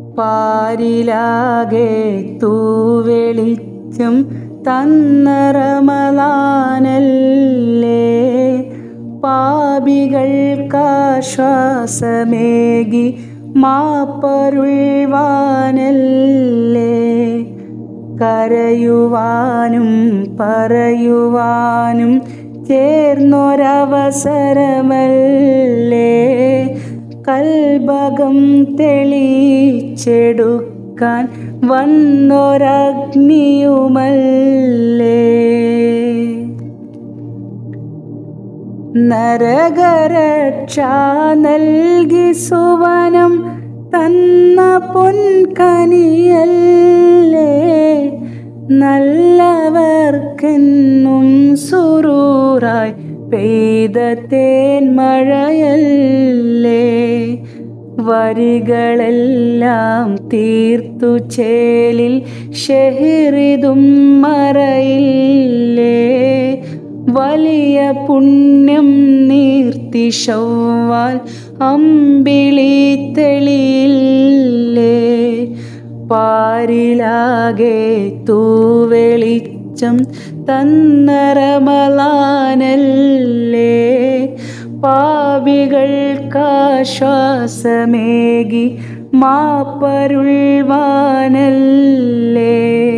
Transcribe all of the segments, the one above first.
പാരിലാകെ തൂവെളിച്ചം തന്ന റമലാനല്ലേ പാപികൾക്കാശ്വാസമേകി മാപ്പരുൾവാനല്ലേ കരയുവാനും പറയുവാനും ചേർന്നൊരവസരമല്ലേ കൽഭകം തെളിച്ചെടുക്കാൻ വന്നൊരഗ്നിയുമല്ലേ നരകരക്ഷ നൽകി സുവനം തന്ന പൊൻകനിയല്ലേ നല്ലവർക്കെന്നും സുറൂറായി പെയ്ത തേൻമഴയല്ലേ വരികളെല്ലാം തീർത്തു ചേലിൽ ഷെഹിറിതും മറയില്ലേ വലിയ പുണ്യം നീർത്തി ഷവ്വാൽ അമ്പിളി തെളിയില്ലേ പാരിലാകെ തൂവെളിച്ചം തന്ന റമലാനല്ലേ പാപികൾക്കാശ്വാസമേകി മാപ്പരുൾവാനല്ലേ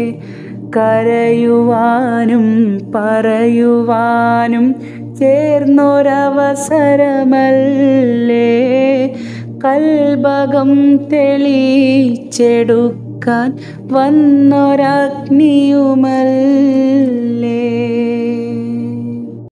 കരയുവാനും പറയുവാനും ചേർന്നൊരവസരമല്ലേ കൽഭകം തെളിച്ചെടുക്കാൻ വന്നൊരഗ്നിയുമല്ലേ